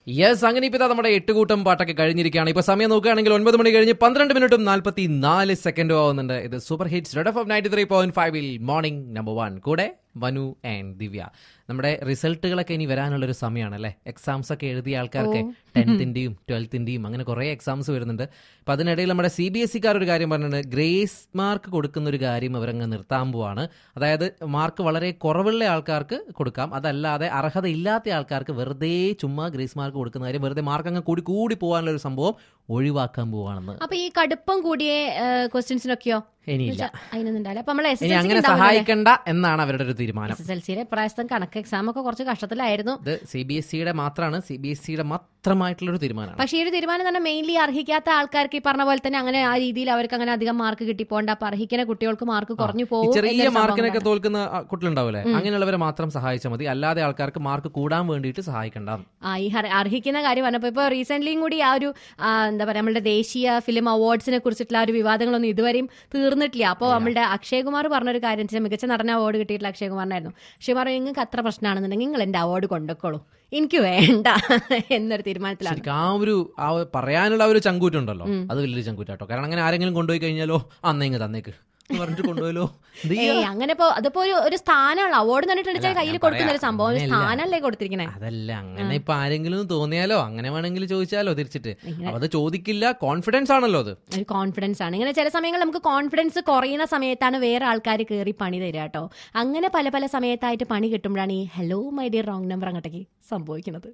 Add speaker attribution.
Speaker 1: Yes അങ്ങനെ ഇപ്പൊ ഇതാ നമ്മുടെ എട്ട് കൂട്ടം പാട്ടൊക്കെ കഴിഞ്ഞിരിക്കുകയാണ് ഇപ്പൊ സമയം നോക്കുകയാണെങ്കിൽ ഒൻപത് മണി കഴിഞ്ഞ് പന്ത്രണ്ട് മിനിറ്റും നാൽപ്പത്തി നാല് സെക്കൻഡും ആവുന്നുണ്ട് ഇത് super hits red off ninety three point ഫൈവിൽ മോർണിംഗ് നമ്പർ വൺ കൂടെ വനു ആൻഡ് ദിവ്യ നമ്മുടെ റിസൾട്ടുകളൊക്കെ ഇനി വരാനുള്ളൊരു സമയമാണ് അല്ലേ എക്സാംസ് ഒക്കെ എഴുതിയ ആൾക്കാർക്ക് ടെൻത്തിന്റെയും ട്വൽത്തിന്റെയും അങ്ങനെ കുറെ എക്സാംസ് വരുന്നുണ്ട് അപ്പൊ അതിനിടയിൽ നമ്മുടെ സി ബി എസ് സിക്കാർ ഒരു കാര്യം പറഞ്ഞിട്ടുണ്ട് ഗ്രേസ് മാർക്ക് കൊടുക്കുന്ന ഒരു കാര്യം അവരങ്ങ് നിർത്താൻ പോവാണ് അതായത് മാർക്ക് വളരെ കുറവുള്ള ആൾക്കാർക്ക് കൊടുക്കാം അതല്ലാതെ അർഹത ഇല്ലാത്ത ആൾക്കാർക്ക് വെറുതെ ചുമ്മാ ഗ്രേസ് മാർക്ക് കൊടുക്കുന്ന കാര്യം വെറുതെ മാർക്ക് അങ്ങ് കൂടി കൂടി പോകാനുള്ള ഒരു സംഭവം ഒഴിവാക്കാൻ പോവാണെന്ന്
Speaker 2: അപ്പൊ ഈ കടുപ്പം കൂടിയ ക്വസ്റ്റ്യൻസിനൊക്കെയോ
Speaker 1: ഇനിയില്ല
Speaker 2: അതിനൊന്നും ഉണ്ടാവില്ല അപ്പൊ നമ്മൾ എസ്
Speaker 1: ഇനി
Speaker 2: എസ്
Speaker 1: അങ്ങനെ സഹായിക്കണ്ട എന്നാണ് അവരുടെ ഒരു തീരുമാനം
Speaker 2: എസ് എൽ സിയുടെ പ്രാവശ്യത്തെ കണക്ക് എക്സാം ഒക്കെ കുറച്ച് കഷ്ടത്തിലായിരുന്നു
Speaker 1: ഇത് സി ബി എസ് സിയുടെ മാത്രമാണ് സി ബി എസ് സിയുടെ മാത്രമായിട്ടുള്ള ഒരു തീരുമാനമാണ്
Speaker 2: പക്ഷേ ഈ ഒരു തീരുമാനം തന്നെ മെയിൻലി അർഹിക്കാത്ത ആൾക്കാർക്ക് ഈ പറഞ്ഞ പോലെ തന്നെ അങ്ങനെ ആ രീതിയിൽ അവർക്ക് അങ്ങനെ അധികം മാർക്ക് കിട്ടിപ്പോണ്ട അപ്പൊ അർഹിക്കുന്ന കുട്ടികൾക്ക് മാർക്ക് കുറഞ്ഞു
Speaker 1: ഈ
Speaker 2: പോകും
Speaker 1: ചെറിയ
Speaker 2: എന്നൊരു സംഭവം
Speaker 1: മാർക്കിനൊക്കെ
Speaker 2: കൊണ്ടാണ്.
Speaker 1: തോൽക്കുന്ന ആ, കുട്ടികളുണ്ടാവില്ലേ അങ്ങനെയുള്ളവരെ മാത്രം സഹായിച്ചാൽ മതി അല്ലാതെ ആൾക്കാർക്ക് മാർക്ക് കൂടാൻ വേണ്ടിയിട്ട് സഹായിക്കണ്ട
Speaker 2: ആ ഈ ഹർ- അർഹിക്കുന്ന കാര്യം പറഞ്ഞപ്പോൾ ഇപ്പോൾ റീസെന്റ്ലിയും കൂടി ആ ഒരു ആ, എന്താ പറയുക നമ്മുടെ ദേശീയ ഫിലിം അവാർഡ്സിനെ കുറിച്ചിട്ടുള്ള ആ ഒരു വിവാദങ്ങളൊന്നും ഇതുവരെയും തീർന്നിട്ടില്ല അപ്പോൾ നമ്മളുടെ അക്ഷയകുമാർ പറഞ്ഞൊരു കാര്യം വെച്ചാൽ മികച്ച നടന അവാർഡ് കിട്ടിയിട്ടുള്ള അക്ഷയകുമാറിനായിരുന്നു അക്ഷയകുമാർ നിങ്ങൾക്ക് അത്ര പ്രശ്നമാണെന്നുണ്ടെങ്കിൽ നിങ്ങൾ എൻ്റെ അവാർഡ് കൊണ്ടുക്കോളൂ എനിക്ക് വേണ്ട എന്നൊരു തീരുമാനത്തിലാണ്
Speaker 1: ശരിക്കും ആ ഒരു ആ ഒരു പറയാനുള്ള ആ ഒരു ചങ്കൂറ്റുണ്ടല്ലോ അത് വലിയൊരു ചങ്കൂറ്റാട്ടോ കാരണം അങ്ങനെ ആരെങ്കിലും കൊണ്ടുപോയി കഴിഞ്ഞാലോ അന്നേങ്ങ് തന്നേക്ക് എന്ന് പറഞ്ഞിട്ട് കൊണ്ടുപോയല്ലോ എന്ത് ചെയ്യാ?
Speaker 2: ഏയ് അങ്ങനെ ഇപ്പോ അതിപ്പോ ഒരു ഒരു സ്ഥാനമാണ് അവാർഡ് തന്നിട്ടുണ്ടെങ്കിൽ കയ്യിൽ
Speaker 1: ഞാൻ
Speaker 2: കൊടുക്കുന്ന ഒരു
Speaker 1: പറയാം,
Speaker 2: സംഭവം ഒരു
Speaker 1: അങ്ങനെയല്ല.
Speaker 2: സ്ഥാനല്ലേ കൊടുത്തിരിക്കണേ
Speaker 1: അതല്ല അങ്ങനെ ഇപ്പൊ ആരെങ്കിലും തോന്നിയാലോ അങ്ങനെ വേണമെങ്കിൽ ചോദിച്ചാലോ തിരിച്ചിട്ട് അപ്പൊ അത് ചോദിക്കില്ല കോൺഫിഡൻസ് ആണല്ലോ അത്
Speaker 2: ഒരു കോൺഫിഡൻസ് ആണ് ഇങ്ങനെ ചില സമയങ്ങളിൽ നമുക്ക് കോൺഫിഡൻസ് കുറയുന്ന സമയത്താണ് വേറെ ആൾക്കാർ കയറി പണി തരിക കേട്ടോ അങ്ങനെ പല പല സമയത്തായിട്ട് പണി കിട്ടുമ്പോഴാണ് ഈ hello my dear wrong number അങ്ങോട്ടേക്ക് സംഭവിക്കുന്നത്